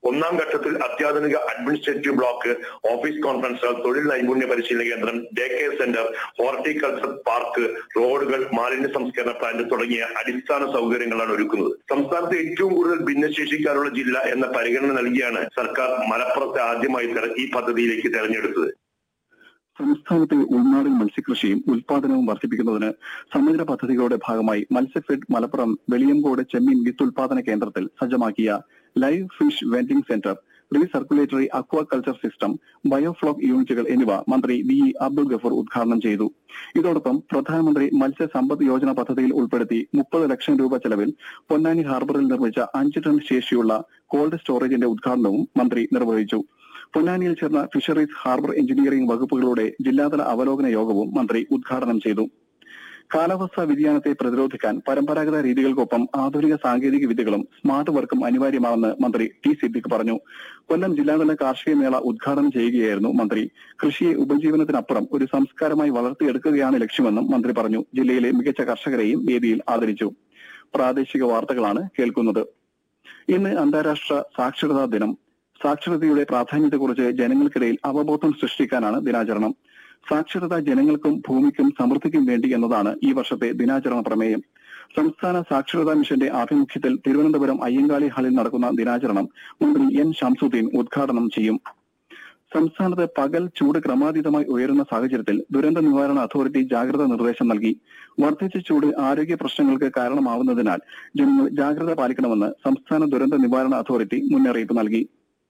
ഒന്നാം ഘട്ടത്തിൽ അത്യാധുനിക administrative block office conference hall തൊഴിൽ നൈപുണ്യ പരിശീലന കേന്ദ്രം day care centre horticulture park റോഡുകൾ മാലിന്യ സംസ്കരണ പ്ലാന്റ് തുടങ്ങിയ അടിസ്ഥാന സൗകര്യങ്ങളാണ് ഒരുക്കുന്നത് സംസ്ഥാനത്ത് ഏറ്റവും കൂടുതൽ ഭിന്നശേഷിക്കാരുള്ള ജില്ല എന്ന പരിഗണന നൽകിയാണ് സർക്കാർ മലപ്പുറത്തെ ആദ്യമായി തെര- ഈ പദ്ധതിയിലേക്ക് തെരഞ്ഞെടുത്തത് സംസ്ഥാനത്തെ ഉൾനാടൻ മത്സ്യകൃഷിയും ഉൽപാദനവും വർദ്ധിപ്പിക്കുന്നതിന് സമഗ്ര പദ്ധതികളുടെ ഭാഗമായി മത്സ്യഫെഡ് മലപ്പുറം വെളിയങ്കോട് ചെമ്മീൻ വിത്ത് ഉൽപാദന കേന്ദ്രത്തിൽ സജ്ജമാക്കിയ live fish vending centre recirculatory aquaculture system biofloc യൂണിറ്റുകൾ എന്നിവ മന്ത്രി വി ഇ അബ്ദുൾ ഗഫൂർ ഉദ്ഘാടനം ചെയ്തു ഇതോടൊപ്പം പ്രധാനമന്ത്രി മത്സ്യ സമ്പദ് യോജന പദ്ധതിയിൽ ഉൾപ്പെടുത്തി മുപ്പത് ലക്ഷം രൂപ ചെലവിൽ പൊന്നാനി ഹാർബറിൽ നിർമ്മിച്ച അഞ്ച് ടൺ ശേഷിയുള്ള കോൾഡ് സ്റ്റോറേജിന്റെ ഉദ്ഘാടനവും മന്ത്രി നിർവഹിച്ചു പൊന്നാനിയിൽ ചേർന്ന ഫിഷറീസ് ഹാർബർ എഞ്ചിനീയറിംഗ് വകുപ്പുകളുടെ ജില്ലാതല അവലോകന യോഗവും മന്ത്രി ഉദ്ഘാടനം ചെയ്തു കാലാവസ്ഥാ വ്യതിയാനത്തെ പ്രതിരോധിക്കാൻ പരമ്പരാഗത രീതികൾക്കൊപ്പം ആധുനിക സാങ്കേതിക വിദ്യകളും സ്മാർട്ട് വർക്കും അനിവാര്യമാണെന്ന് മന്ത്രി ടി സിദ്ദിഖ് പറഞ്ഞു കൊല്ലം ജില്ലാതല കാർഷിക മേള ഉദ്ഘാടനം ചെയ്യുകയായിരുന്നു മന്ത്രി കൃഷിയെ ഉപജീവനത്തിനപ്പുറം ഒരു സംസ്കാരമായി വളർത്തിയെടുക്കുകയാണ് ലക്ഷ്യമെന്നും മന്ത്രി പറഞ്ഞു ജില്ലയിലെ മികച്ച കർഷകരെയും വേദിയിൽ ആദരിച്ചു പ്രാദേശിക വാർത്തകളാണ് കേൾക്കുന്നത് ഇന്ന് അന്താരാഷ്ട്ര സാക്ഷരതാ ദിനം സാക്ഷരതയുടെ പ്രാധാന്യത്തെക്കുറിച്ച് ജനങ്ങൾക്കിടയിൽ അവബോധം സൃഷ്ടിക്കാനാണ് ദിനാചരണം സാക്ഷരത ജനങ്ങൾക്കും ഭൂമിക്കും സമൃദ്ധിക്കും വേണ്ടി എന്നതാണ് ഈ വർഷത്തെ ദിനാചരണ പ്രമേയം സംസ്ഥാന സാക്ഷരതാ മിഷന്റെ ആഭിമുഖ്യത്തിൽ തിരുവനന്തപുരം അയ്യങ്കാളി ഹാളിൽ നടക്കുന്ന ദിനാചരണം മന്ത്രി എൻ ഷംസുദ്ദീൻ ഉദ്ഘാടനം ചെയ്യും സംസ്ഥാനത്ത് പകൽ ചൂട് ക്രമാതീതമായി ഉയരുന്ന സാഹചര്യത്തിൽ ദുരന്ത നിവാരണ അതോറിറ്റി ജാഗ്രതാ നിർദ്ദേശം നൽകി വർദ്ധിച്ച ചൂട് ആരോഗ്യ പ്രശ്നങ്ങൾക്ക് കാരണമാവുന്നതിനാൽ ജനങ്ങൾ ജാഗ്രത പാലിക്കണമെന്ന് സംസ്ഥാന ദുരന്ത നിവാരണ അതോറിറ്റി മുന്നറിയിപ്പ് നൽകി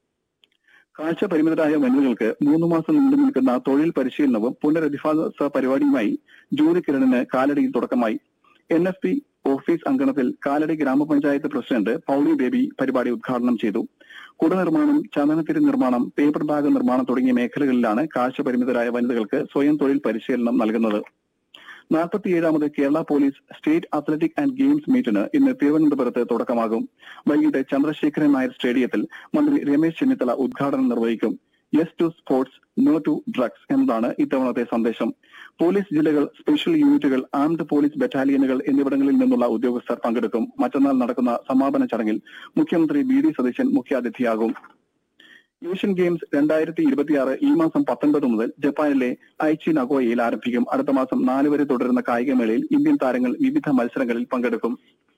കാഴ്ച പരിമിതരായ വനിതകൾക്ക് മൂന്ന് മാസം നീണ്ടു നിൽക്കുന്ന തൊഴിൽ പരിശീലനവും പുനരധിവാസ പരിപാടിയുമായി ജൂലി കിരണിന് കാലടിയിൽ തുടക്കമായി എൻ എഫ് പി ഓഫീസ് അങ്കണത്തിൽ കാലടി ഗ്രാമപഞ്ചായത്ത് പ്രസിഡന്റ് പൌളി ബേബി പരിപാടി ഉദ്ഘാടനം ചെയ്തു കുടനിർമ്മാണം ചന്ദനത്തിരി നിർമ്മാണം പേപ്പർ ബാഗ് നിർമ്മാണം തുടങ്ങിയ മേഖലകളിലാണ് കാഴ്ച പരിമിതരായ വനിതകൾക്ക് സ്വയം തൊഴിൽ പരിശീലനം നൽകുന്നത് നാൽപ്പത്തിയേഴാമത് Kerala police state athletic and games മീറ്റിന് ഇന്ന് തിരുവനന്തപുരത്ത് തുടക്കമാകും വൈകിട്ട് ചന്ദ്രശേഖരൻ നായർ സ്റ്റേഡിയത്തിൽ മന്ത്രി രമേശ് ചെന്നിത്തല ഉദ്ഘാടനം നിർവഹിക്കും yes to sports no to drugs എന്നതാണ് ഇത്തവണത്തെ സന്ദേശം പോലീസ് ജില്ലകൾ സ്പെഷ്യൽ യൂണിറ്റുകൾ ആംഡ് പോലീസ് ബറ്റാലിയനുകൾ എന്നിവിടങ്ങളിൽ നിന്നുള്ള ഉദ്യോഗസ്ഥർ പങ്കെടുക്കും മറ്റന്നാൾ നടക്കുന്ന സമാപന ചടങ്ങിൽ മുഖ്യമന്ത്രി വി ഡി സതീശൻ മുഖ്യാതിഥിയാകും ഏഷ്യൻ ഗെയിംസ് രണ്ടായിരത്തി ഇരുപത്തിയാറ് ഈ മാസം പത്തൊൻപത് മുതൽ ജപ്പാനിലെ ഐച്ചി നഗോയയിൽ ആരംഭിക്കും അടുത്ത മാസം നാല് വരെ തുടരുന്ന കായികമേളയിൽ ഇന്ത്യൻ താരങ്ങൾ വിവിധ മത്സരങ്ങളിൽ പങ്കെടുക്കും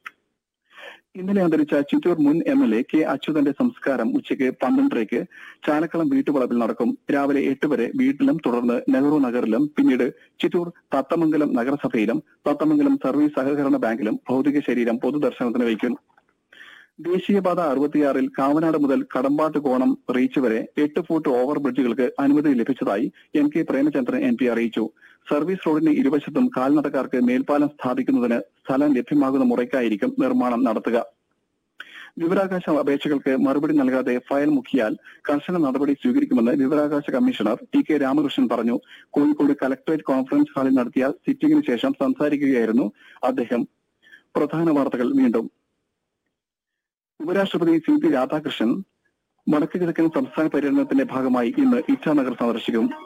ഇന്നലെ അന്തരിച്ച ചിറ്റൂർ മുൻ എം എൽ എ കെ അച്യുതന്റെ സംസ്കാരം ഉച്ചയ്ക്ക് പന്ത്രണ്ടരയ്ക്ക് ചാലക്കളം വീട്ടുവളപ്പിൽ നടക്കും രാവിലെ എട്ട് വരെ വീട്ടിലും തുടർന്ന് നെഹ്റു നഗറിലും പിന്നീട് ചിറ്റൂർ തത്തമംഗലം നഗരസഭയിലും തത്തമംഗലം സർവീസ് സഹകരണ ബാങ്കിലും ഭൗതിക ശരീരം പൊതുദർശനത്തിന് വയ്ക്കും ദേശീയപാത അറുപത്തിയാറിൽ കാവനാട് മുതൽ കടമ്പാട്ട് കോണം റീച്ച് വരെ എട്ട് ഫുട്ട് ഓവർ ബ്രിഡ്ജുകൾക്ക് അനുമതി ലഭിച്ചതായി N K Premachandran M P അറിയിച്ചു സർവീസ് റോഡിന് ഇരുവശത്തും കാൽനടക്കാർക്ക് മേൽപ്പാലം സ്ഥാപിക്കുന്നതിന് സ്ഥലം ലഭ്യമാകുന്ന മുറയ്ക്കായിരിക്കും നിർമ്മാണം നടത്തുക വിവരാവകാശ അപേക്ഷകൾക്ക് മറുപടി നൽകാതെ ഫയൽ മുക്കിയാൽ കർശന നടപടി സ്വീകരിക്കുമെന്ന് വിവരാവകാശ കമ്മീഷണർ ടി കെ രാമകൃഷ്ണൻ പറഞ്ഞു കോഴിക്കോട് കലക്ടറേറ്റ് കോൺഫറൻസ് ഹാളിൽ നടത്തിയ സിറ്റിംഗിന് ശേഷം സംസാരിക്കുകയായിരുന്നു അദ്ദേഹം പ്രധാന വാർത്തകൾ വീണ്ടും ഉപരാഷ്ട്രപതി സി പി രാധാകൃഷ്ണൻ വടക്ക് കിഴക്കൻ സംസ്ഥാന പര്യടനത്തിന്റെ ഭാഗമായി ഇന്ന് ഇറ്റാനഗർ സന്ദർശിക്കും